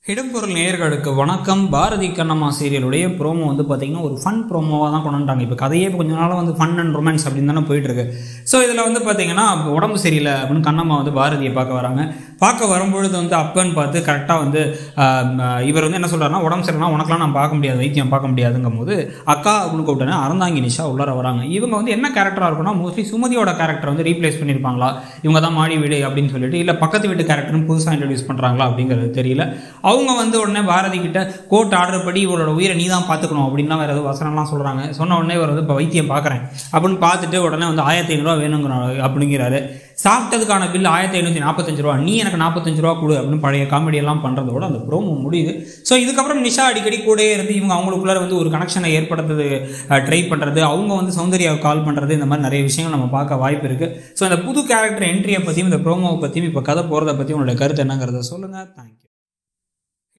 இடம்பொருள் நேயர்களுக்கு வணக்கம் பாரதி கண்ணம்மா சீரியலுடைய ப்ரோமோ வந்து பார்த்தீங்கன்னா ஒரு ஃபன் ப்ரோமோவாக தான் கொண்டு வந்துட்டாங்க இப்போ கதையே இப்போ கொஞ்ச நாளாக வந்து ஃபன் அண்ட் ரொமான்ஸ் அப்படின்னு தானே போயிட்டு இருக்கு ஸோ இதில் வந்து பார்த்தீங்கன்னா உடம்பு சரியில்லை அப்படின்னு கண்ணம்மா வந்து பாரதியை பார்க்க வராங்க பார்க்க வரும்பொழுது வந்து அப்பன்னு பார்த்து கரெக்டாக வந்து ஆஹ், இவர் வந்து என்ன சொல்கிறாருன்னா உடம்பு சரியில்லைனா உனக்கெல்லாம் நான் பார்க்க முடியாது வைத்தியம் பார்க்க முடியாதுங்கும் போது அக்கா அப்படின்னு கூப்பிட்டேன் அறந்தாங்கி நிஷா உள்ளார வராங்க இவங்க வந்து என்ன கேரக்டராக இருக்கும்னா மோஸ்ட்லி சுமதியோட கேரக்டர் வந்து ரீப்ளேஸ் பண்ணியிருப்பாங்களா இவங்க தான் மாடி வீடு அப்படின்னு சொல்லிட்டு இல்லை பக்கத்து வீட்டு கேரக்டர்னு புதுசாக இன்ட்ரடியூஸ் பண்ணுறாங்களா அப்படிங்கிறது தெரியல அவங்க வந்து உடனே பாரதி கிட்ட கோர்ட் ஆர்டர் படி இவரோட உயிரை நீ தான் பார்த்துக்கணும் அப்படின்லாம் வேறு ஏதோ வசனம்லாம் சொல்கிறாங்க சொன்ன உடனே இவர் வந்து இப்போ வைத்தியம் பார்க்குறேன் அப்படின்னு பார்த்துட்டு உடனே வந்து ஆயிரத்தி ஐநூறுரூவா வேணுங்கிற அப்படிங்கிறாரு சாப்பிட்டதுக்கான பில் ஆயிரத்தி ஐநூற்றி நாற்பத்தஞ்சு ரூபா நீ எனக்கு நாற்பத்தஞ்சு ரூபா கொடு அப்படின்னு பழைய காமெடி எல்லாம் பண்ணுறதோட அந்த ப்ரோமோ முடியுது ஸோ இதுக்கப்புறம் நிஷா அடிக்கடி கூடயே இருந்து இவங்க அவங்களுக்குள்ள வந்து ஒரு கனெக்ஷனை ஏற்படுத்துறது ட்ரை பண்ணுறது அவங்க வந்து சௌந்தர்யாவை கால் பண்ணுறது இந்த மாதிரி நிறைய விஷயங்கள் நம்ம பார்க்க வாய்ப்பு இருக்குது ஸோ இந்த புது கேரக்டர் என்ட்ரியை பற்றியும் இந்த ப்ரோமோவை பற்றியும் இப்போ கதை போகிறத பற்றியும் உங்களுடைய கருத்து என்னங்கிறத சொல்லுங்கள் தேங்க்யூ